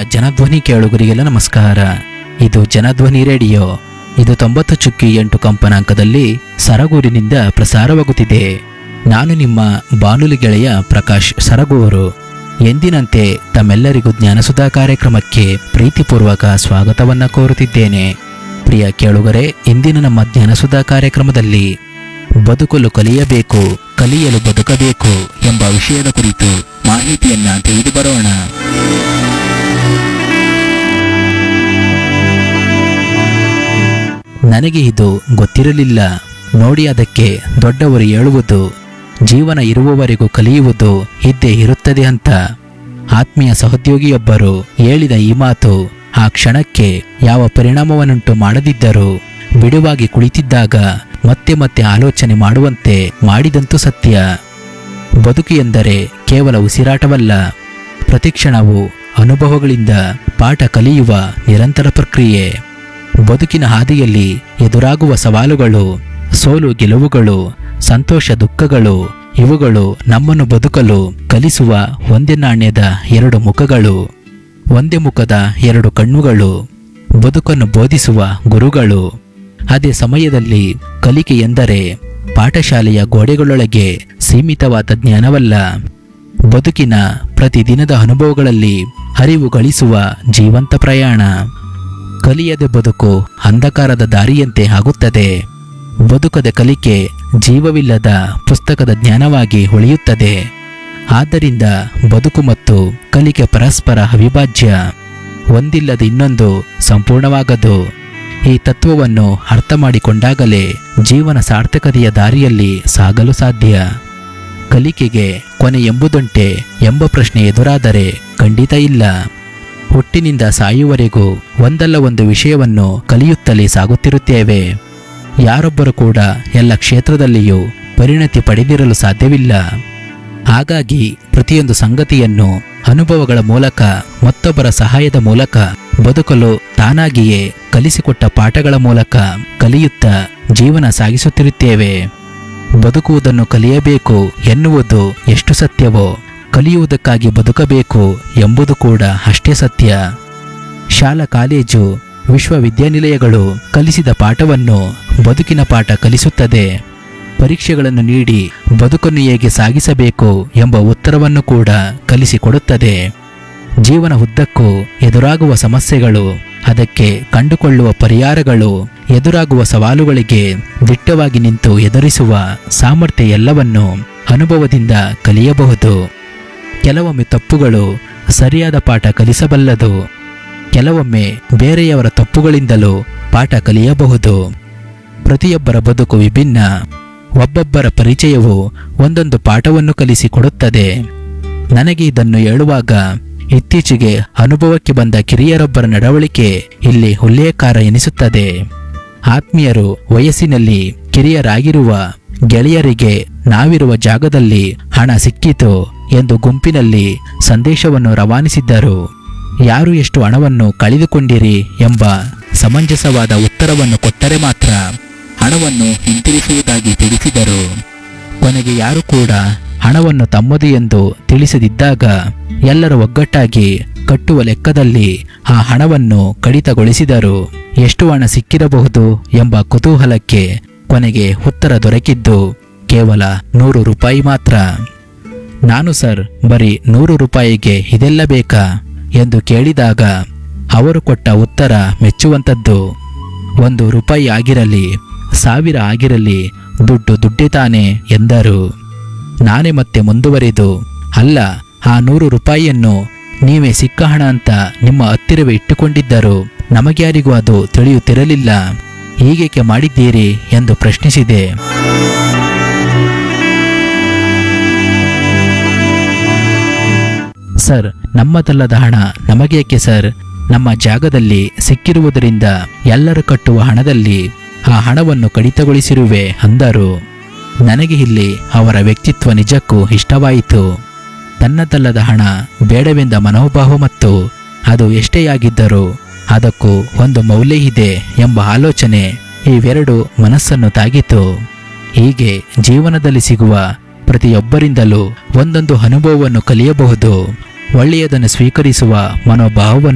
ಜನಧ್ವನಿ ಕೇಳುಗರಿಗೆಲ್ಲ ನಮಸ್ಕಾರ ಇದು ಜನಧ್ವನಿ ರೇಡಿಯೋ ಇದು ತೊಂಬತ್ತು ಚುಕ್ಕಿ ಎಂಟು ಕಂಪನಾಂಕದಲ್ಲಿ ಸರಗೂರಿನಿಂದ ಪ್ರಸಾರವಾಗುತ್ತಿದೆ ನಾನು ನಿಮ್ಮ ಬಾನುಲಿ ಗೆಳೆಯ ಪ್ರಕಾಶ್ ಸರಗೂರು ಎಂದಿನಂತೆ ತಮ್ಮೆಲ್ಲರಿಗೂ ಜ್ಞಾನಸುಧಾ ಕಾರ್ಯಕ್ರಮಕ್ಕೆ ಪ್ರೀತಿಪೂರ್ವಕ ಸ್ವಾಗತವನ್ನ ಕೋರುತ್ತಿದ್ದೇನೆ ಪ್ರಿಯ ಕೇಳುಗರೆ ಇಂದಿನ ನಮ್ಮ ಜ್ಞಾನಸುಧಾ ಕಾರ್ಯಕ್ರಮದಲ್ಲಿ ಬದುಕಲು ಕಲಿಯಬೇಕು ಕಲಿಯಲು ಬದುಕಬೇಕು ಎಂಬ ವಿಷಯದ ಕುರಿತು ಮಾಹಿತಿಯನ್ನ ತಿಳಿದು ಬರೋಣ ನನಗೆ ಇದು ಗೊತ್ತಿರಲಿಲ್ಲ ನೋಡಿ ಅದಕ್ಕೆ ದೊಡ್ಡವರು ಹೇಳುವುದು ಜೀವನ ಇರುವವರೆಗೂ ಕಲಿಯುವುದು ಇದ್ದೇ ಇರುತ್ತದೆ ಅಂತ ಆತ್ಮೀಯ ಸಹೋದ್ಯೋಗಿಯೊಬ್ಬರು ಹೇಳಿದ ಈ ಮಾತು ಆ ಕ್ಷಣಕ್ಕೆ ಯಾವ ಪರಿಣಾಮವನ್ನುಂಟು ಮಾಡದಿದ್ದರೂ ಬಿಡುವಾಗಿ ಕುಳಿತಿದ್ದಾಗ ಮತ್ತೆ ಮತ್ತೆ ಆಲೋಚನೆ ಮಾಡುವಂತೆ ಮಾಡಿದಂತೂ ಸತ್ಯ ಬದುಕು ಎಂದರೆ ಕೇವಲ ಉಸಿರಾಟವಲ್ಲ ಪ್ರತಿಕ್ಷಣವು ಅನುಭವಗಳಿಂದ ಪಾಠ ಕಲಿಯುವ ನಿರಂತರ ಪ್ರಕ್ರಿಯೆ ಬದುಕಿನ ಹಾದಿಯಲ್ಲಿ ಎದುರಾಗುವ ಸವಾಲುಗಳು ಸೋಲು ಗೆಲುವುಗಳು ಸಂತೋಷ ದುಃಖಗಳು ಇವುಗಳು ನಮ್ಮನ್ನು ಬದುಕಲು ಕಲಿಸುವ ಒಂದೇ ನಾಣ್ಯದ ಎರಡು ಮುಖಗಳು ಒಂದೇ ಮುಖದ ಎರಡು ಕಣ್ಣುಗಳು ಬದುಕನ್ನು ಬೋಧಿಸುವ ಗುರುಗಳು ಅದೇ ಸಮಯದಲ್ಲಿ ಕಲಿಕೆ ಎಂದರೆ ಪಾಠಶಾಲೆಯ ಗೋಡೆಗಳೊಳಗೆ ಸೀಮಿತವಾದ ಜ್ಞಾನವಲ್ಲ ಬದುಕಿನ ಪ್ರತಿದಿನದ ಅನುಭವಗಳಲ್ಲಿ ಅರಿವು ಗಳಿಸುವ ಜೀವಂತ ಪ್ರಯಾಣ ಕಲಿಯದೆ ಬದುಕು ಅಂಧಕಾರದ ದಾರಿಯಂತೆ ಆಗುತ್ತದೆ ಬದುಕದ ಕಲಿಕೆ ಜೀವವಿಲ್ಲದ ಪುಸ್ತಕದ ಜ್ಞಾನವಾಗಿ ಉಳಿಯುತ್ತದೆ ಆದ್ದರಿಂದ ಬದುಕು ಮತ್ತು ಕಲಿಕೆ ಪರಸ್ಪರ ಅವಿಭಾಜ್ಯ ಒಂದಿಲ್ಲದ ಇನ್ನೊಂದು ಸಂಪೂರ್ಣವಾಗದು ಈ ತತ್ವವನ್ನು ಅರ್ಥ ಮಾಡಿಕೊಂಡಾಗಲೇ ಜೀವನ ಸಾರ್ಥಕತೆಯ ದಾರಿಯಲ್ಲಿ ಸಾಗಲು ಸಾಧ್ಯ ಕಲಿಕೆಗೆ ಕೊನೆ ಎಂಬುದುಂಟೆ ಎಂಬ ಪ್ರಶ್ನೆ ಎದುರಾದರೆ ಖಂಡಿತ ಇಲ್ಲ ಹುಟ್ಟಿನಿಂದ ಸಾಯುವವರೆಗೂ ಒಂದಲ್ಲ ಒಂದು ವಿಷಯವನ್ನು ಕಲಿಯುತ್ತಲೇ ಸಾಗುತ್ತಿರುತ್ತೇವೆ ಯಾರೊಬ್ಬರು ಕೂಡ ಎಲ್ಲ ಕ್ಷೇತ್ರದಲ್ಲಿಯೂ ಪರಿಣತಿ ಪಡೆದಿರಲು ಸಾಧ್ಯವಿಲ್ಲ ಹಾಗಾಗಿ ಪ್ರತಿಯೊಂದು ಸಂಗತಿಯನ್ನು ಅನುಭವಗಳ ಮೂಲಕ ಮತ್ತೊಬ್ಬರ ಸಹಾಯದ ಮೂಲಕ ಬದುಕಲು ತಾನಾಗಿಯೇ ಕಲಿಸಿಕೊಟ್ಟ ಪಾಠಗಳ ಮೂಲಕ ಕಲಿಯುತ್ತಾ ಜೀವನ ಸಾಗಿಸುತ್ತಿರುತ್ತೇವೆ ಬದುಕುವುದನ್ನು ಕಲಿಯಬೇಕು ಎನ್ನುವುದು ಎಷ್ಟು ಸತ್ಯವೋ ಕಲಿಯುವುದಕ್ಕಾಗಿ ಬದುಕಬೇಕು ಎಂಬುದು ಕೂಡ ಅಷ್ಟೇ ಸತ್ಯ ಶಾಲಾ ಕಾಲೇಜು ವಿಶ್ವವಿದ್ಯಾನಿಲಯಗಳು ಕಲಿಸಿದ ಪಾಠವನ್ನು ಬದುಕಿನ ಪಾಠ ಕಲಿಸುತ್ತದೆ ಪರೀಕ್ಷೆಗಳನ್ನು ನೀಡಿ ಬದುಕನ್ನು ಹೇಗೆ ಸಾಗಿಸಬೇಕು ಎಂಬ ಉತ್ತರವನ್ನು ಕೂಡ ಕಲಿಸಿಕೊಡುತ್ತದೆ ಜೀವನ ಉದ್ದಕ್ಕೂ ಎದುರಾಗುವ ಸಮಸ್ಯೆಗಳು ಅದಕ್ಕೆ ಕಂಡುಕೊಳ್ಳುವ ಪರಿಹಾರಗಳು ಎದುರಾಗುವ ಸವಾಲುಗಳಿಗೆ ದಿಟ್ಟವಾಗಿ ನಿಂತು ಎದುರಿಸುವ ಸಾಮರ್ಥ್ಯ ಎಲ್ಲವನ್ನು ಅನುಭವದಿಂದ ಕಲಿಯಬಹುದು ಕೆಲವೊಮ್ಮೆ ತಪ್ಪುಗಳು ಸರಿಯಾದ ಪಾಠ ಕಲಿಸಬಲ್ಲದು ಕೆಲವೊಮ್ಮೆ ಬೇರೆಯವರ ತಪ್ಪುಗಳಿಂದಲೂ ಪಾಠ ಕಲಿಯಬಹುದು ಪ್ರತಿಯೊಬ್ಬರ ಬದುಕು ವಿಭಿನ್ನ ಒಬ್ಬೊಬ್ಬರ ಪರಿಚಯವು ಒಂದೊಂದು ಪಾಠವನ್ನು ಕಲಿಸಿಕೊಡುತ್ತದೆ ನನಗೆ ಇದನ್ನು ಹೇಳುವಾಗ ಇತ್ತೀಚೆಗೆ ಅನುಭವಕ್ಕೆ ಬಂದ ಕಿರಿಯರೊಬ್ಬರ ನಡವಳಿಕೆ ಇಲ್ಲಿ ಉಲ್ಲೇಖಾರ ಎನಿಸುತ್ತದೆ ಆತ್ಮೀಯರು ವಯಸ್ಸಿನಲ್ಲಿ ಕಿರಿಯರಾಗಿರುವ ಗೆಳೆಯರಿಗೆ ನಾವಿರುವ ಜಾಗದಲ್ಲಿ ಹಣ ಸಿಕ್ಕಿತು ಎಂದು ಗುಂಪಿನಲ್ಲಿ ಸಂದೇಶವನ್ನು ರವಾನಿಸಿದ್ದರು ಯಾರು ಎಷ್ಟು ಹಣವನ್ನು ಕಳೆದುಕೊಂಡಿರಿ ಎಂಬ ಸಮಂಜಸವಾದ ಉತ್ತರವನ್ನು ಕೊಟ್ಟರೆ ಮಾತ್ರ ಹಣವನ್ನು ಹಿಂತಿರಿಸುವುದಾಗಿ ತಿಳಿಸಿದರು ಕೊನೆಗೆ ಯಾರು ಕೂಡ ಹಣವನ್ನು ತಮ್ಮದು ಎಂದು ತಿಳಿಸದಿದ್ದಾಗ ಎಲ್ಲರ ಒಗ್ಗಟ್ಟಾಗಿ ಕಟ್ಟುವ ಲೆಕ್ಕದಲ್ಲಿ ಆ ಹಣವನ್ನು ಕಡಿತಗೊಳಿಸಿದರು ಎಷ್ಟು ಹಣ ಸಿಕ್ಕಿರಬಹುದು ಎಂಬ ಕುತೂಹಲಕ್ಕೆ ಕೊನೆಗೆ ಉತ್ತರ ದೊರಕಿದ್ದು ಕೇವಲ ನೂರು ರೂಪಾಯಿ ಮಾತ್ರ ನಾನು ಸರ್ ಬರೀ ನೂರು ರೂಪಾಯಿಗೆ ಇದೆಲ್ಲ ಬೇಕಾ ಎಂದು ಕೇಳಿದಾಗ ಅವರು ಕೊಟ್ಟ ಉತ್ತರ ಮೆಚ್ಚುವಂಥದ್ದು ಒಂದು ರೂಪಾಯಿ ಆಗಿರಲಿ ಸಾವಿರ ಆಗಿರಲಿ ದುಡ್ಡು ದುಡ್ಡೇ ತಾನೆ ಎಂದರು ನಾನೇ ಮತ್ತೆ ಮುಂದುವರಿದು ಅಲ್ಲ ಆ ನೂರು ರೂಪಾಯಿಯನ್ನು ನೀವೇ ಸಿಕ್ಕ ಹಣ ಅಂತ ನಿಮ್ಮ ಹತ್ತಿರವೇ ಇಟ್ಟುಕೊಂಡಿದ್ದರು ನಮಗ್ಯಾರಿಗೂ ಅದು ತಿಳಿಯುತ್ತಿರಲಿಲ್ಲ ಹೀಗೇಕೆ ಮಾಡಿದ್ದೀರಿ ಎಂದು ಪ್ರಶ್ನಿಸಿದೆ ಸರ್ ನಮ್ಮದಲ್ಲದ ಹಣ ನಮಗೇಕೆ ಸರ್ ನಮ್ಮ ಜಾಗದಲ್ಲಿ ಸಿಕ್ಕಿರುವುದರಿಂದ ಎಲ್ಲರೂ ಕಟ್ಟುವ ಹಣದಲ್ಲಿ ಆ ಹಣವನ್ನು ಕಡಿತಗೊಳಿಸಿರುವೆ ಅಂದರು ನನಗೆ ಇಲ್ಲಿ ಅವರ ವ್ಯಕ್ತಿತ್ವ ನಿಜಕ್ಕೂ ಇಷ್ಟವಾಯಿತು ತನ್ನದಲ್ಲದ ಹಣ ಬೇಡವೆಂದ ಮನೋಭಾವ ಮತ್ತು ಅದು ಎಷ್ಟೇ ಆಗಿದ್ದರೂ ಅದಕ್ಕೂ ಒಂದು ಮೌಲ್ಯ ಇದೆ ಎಂಬ ಆಲೋಚನೆ ಇವೆರಡು ಮನಸ್ಸನ್ನು ತಾಗಿತು ಹೀಗೆ ಜೀವನದಲ್ಲಿ ಸಿಗುವ ಪ್ರತಿಯೊಬ್ಬರಿಂದಲೂ ಒಂದೊಂದು ಅನುಭವವನ್ನು ಕಲಿಯಬಹುದು ಒಳ್ಳೆಯದನ್ನು ಸ್ವೀಕರಿಸುವ ಮನೋಭಾವವನ್ನು